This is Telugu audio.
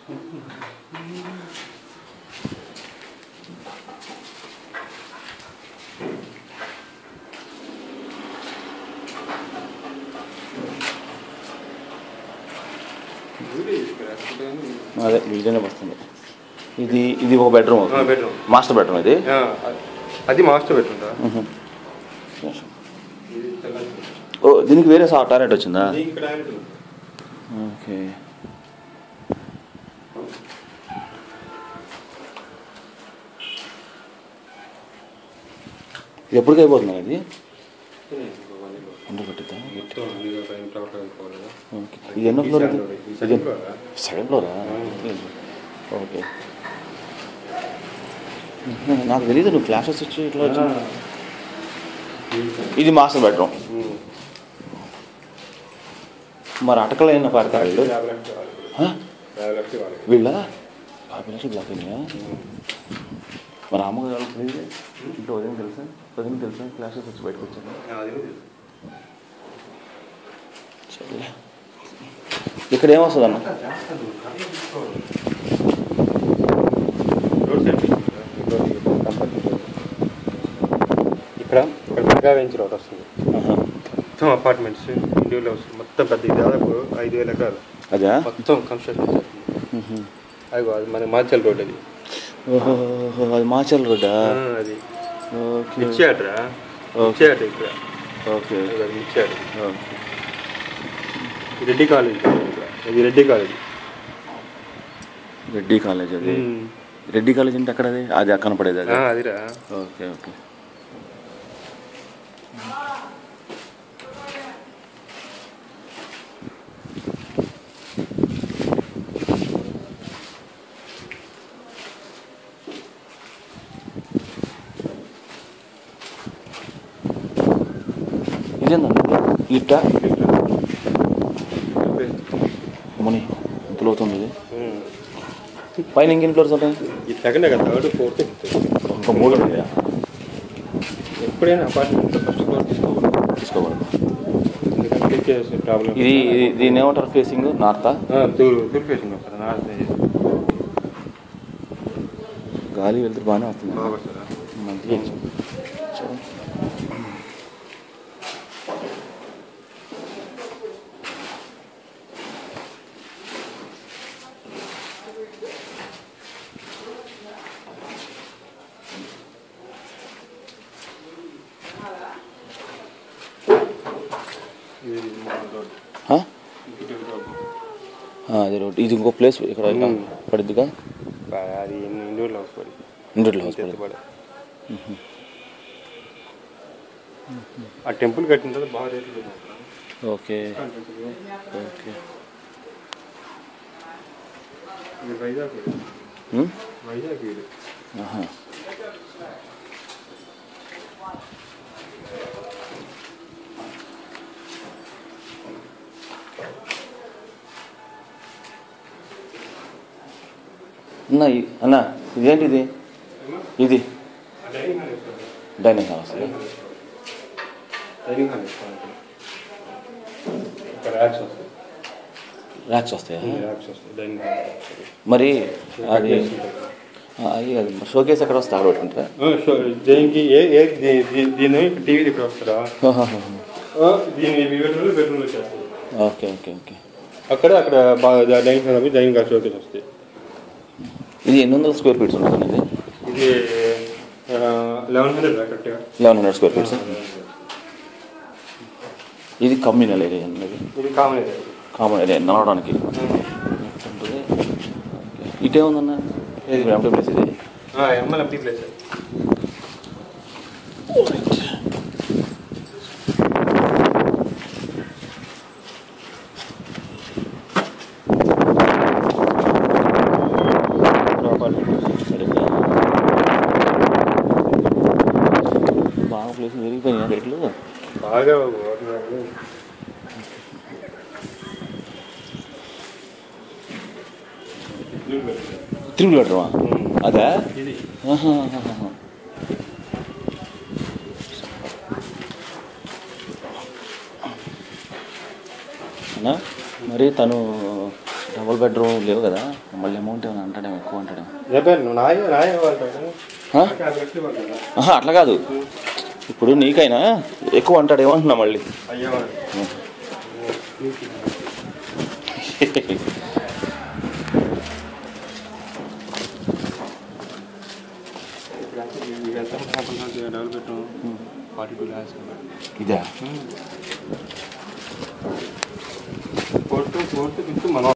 అదే వీడియోనే వస్తుంది ఇది ఇది ఒక బెడ్రూమ్ అవుతుంది బెడ్రూమ్ మాస్టర్ బెడ్రూమ్ ఇది అది మాస్టర్ బెడ్రూమ్ మ్మ్. ఓ దీనికి వేరే సా టాయిలెట్ వచ్చిందా ఇక్కడ ఓకే ఇది ఎప్పటికి అయిపోతుంది ఇది అండర్ పెట్టిద్దా ఓకే ఇది ఎన్నో ఫ్లోర్ ఇది ఇది సెకండ్ ఫ్లోరా ఓకే మ్మ్. నాకు తెలియదు నువ్వు ఫ్లాషెస్ వచ్చి ఇట్లా వచ్చి ఇది మాస్టర్ బెడ్రూమ్ మరి అటకలు అయిన పడతారు వీళ్ళు హ? వీళ్ళ యాభై లక్షలు బ్లాక్ అయినాయా మరి అమ్మగారు వాళ్ళకి తెలియదు ఇంట్లో ఉదయం తెలుసా ఉదయం తెలుసా క్లాసెస్ వచ్చి బయటకు వచ్చాను సరే ఇక్కడ ఏమొస్తుంది అన్న ఇక్కడ ఇక్కడ మెగా వెంచర్ ఒకటి వస్తుంది ఆహా. మొత్తం అపార్ట్మెంట్స్ ఇండివిజువల్ హౌస్ మొత్తం పెద్ద ఇది దాదాపు ఐదు వేల ఎకరాలు అదా మొత్తం కన్స్ట్రక్షన్ చేస్తుంది మ్హూ. అది అది మన మాచల్ రోడ్ అది ఓహో అది మాచల్ రోడ్డా ఆ, అది ఓకే మిర్చియాడ్రా ఓకే. మిర్చియాడ్ ఇక్కడ ఓకే అది అది మిర్చియాడ్ ఓకే ఇది రెడ్డి కాలేజ్ ఇక్కడ ఇది రెడ్డి కాలేజ్ రెడ్డి కాలేజ్ అది రెడ్డి కాలేజ్ అంటే అక్కడ అది అది అక్కడ పడేది అది ఆ, అదిరా ఓకే ఓకే ఇదేందండి లిఫ్టా మనీ ఇంతలో అవుతుంది ఇది ఉమ్. పైన ఇంకెన్ని ఫ్లోర్స్ ఉంటాయి ఈ సెకండ్ కదా థర్డ్ ఫోర్త్ ఫిఫ్త్ ఇంకా మూడు ఉంటాయా ఎప్పుడైనా అపార్ట్మెంట్ ఫస్ట్ ఫ్లోర్ తీసుకోకూడదు తీసుకోకూడదు ఎందుకంటే ప్రాబ్లం ఇది ఇది దీన్ని ఏమంటారు ఫేసింగ్ నార్తా తూరు తూర్పు ఫేసింగ్ వస్తుంది నార్త్ గాలి వెళ్తే బాగానే వస్తుంది బాగా వస్తుందా మంచిగా వచ్చింది. చూడు. ఇది మామూలు రోడ్ ఆ? ఇటు రోడ్ ఆ, అది రోడ్ ఇది ఇంకో ప్లేస్ ఇక్కడ మ్మ్. పడుద్దిగా బాగా అది ఇండోర్ హౌస్ పడి ఇండోర్ హౌస్ పడుద్ది ఎత్తుపడి ఆ టెంపుల్ కట్టిన తర్వాత బాగా రేట్లు ఉన్నాయి అక్కడ. ఓకే ఓకే ఇది వైజాగ్ ఇది. మ్మ్? వైజాగ్ ఇది ఆహా. అన్న ఇ- అన్న ఇదేంటి ఇది ఇది డైనింగ్ హాల్ వేసుకోవాలి. డైనింగ్ హాల్ వస్తుంది డైనింగ్ హాల్ వేసుకోవాలి. ఇక్కడ ర్యాక్స్ వస్తాయి ర్యాక్స్ వస్తాయా ర్యాక్స్ వస్తాయి డైనింగ్ హాల్ వస్తుంది. మరి అది కట్ చేసి ఉంటుంది. ఆ, అది కాదు షోకేస్ ఎక్కడ వస్తే అక్కడ పెట్టుకుంటారా ఆ, సో దీనికి ఏ ఏ దీ- దీ- దీని టీవీ ఇక్కడ వస్తారా ఆహాహా. ఆ, దీని బెడ్రూమ్లో బెడ్రూమ్లో చేస్తారు ఓకే ఓకే ఓకే అక్కడ అక్కడ బాగా డైనింగ్ హాల్ అవి డైనింగ్ హాల్ షోకేస్ వస్తాయి ఇది ఎన్ని వందల స్క్వేర్ ఫీట్స్ ఉంటుంది ఇది ఇది లెవెన్ హండ్రెడ్ కరెక్ట్గా లెవెన్ హండ్రెడ్ స్క్వేర్ ఫీట్స్ ఇది కమ్యూనల్ ఏరియా అన్నది ఇది కామన్ ఏరియా కామన్ ఏరియా నడవడానికి ఉంటుంది ఇటే ఉందన్న ఇది ఎంటీ ప్లేస్ ఇది ఎంఎల్ఎంపీ ప్లేస్ బాగా ప్లేస్ విరిగిపోయినాయి రేట్లు బాగా త్రిబుల్ బెడ్రూమా అదే ఇది ఆహాహాహా. అన్నా మరి తను డబుల్ బెడ్రూమ్ లేవు కదా మళ్ళీ అమౌంట్ ఏమైనా అంటాడేమో ఎక్కువ అంటాడేమో చెప్పాను నువ్వు నాయ నాయ ఇవ్వాలి ఆ? యాభై లక్షలు ఇవ్వాలి కదా ఆహా, అట్లా కాదు ఇప్పుడు నీకైనా ఎక్కువ అంటాడేమో అంటున్నా మళ్ళీ అయ్యేవాడు double bedroom forty two lakhs ఇదా కోర్టు కోర్టు విత్ మనం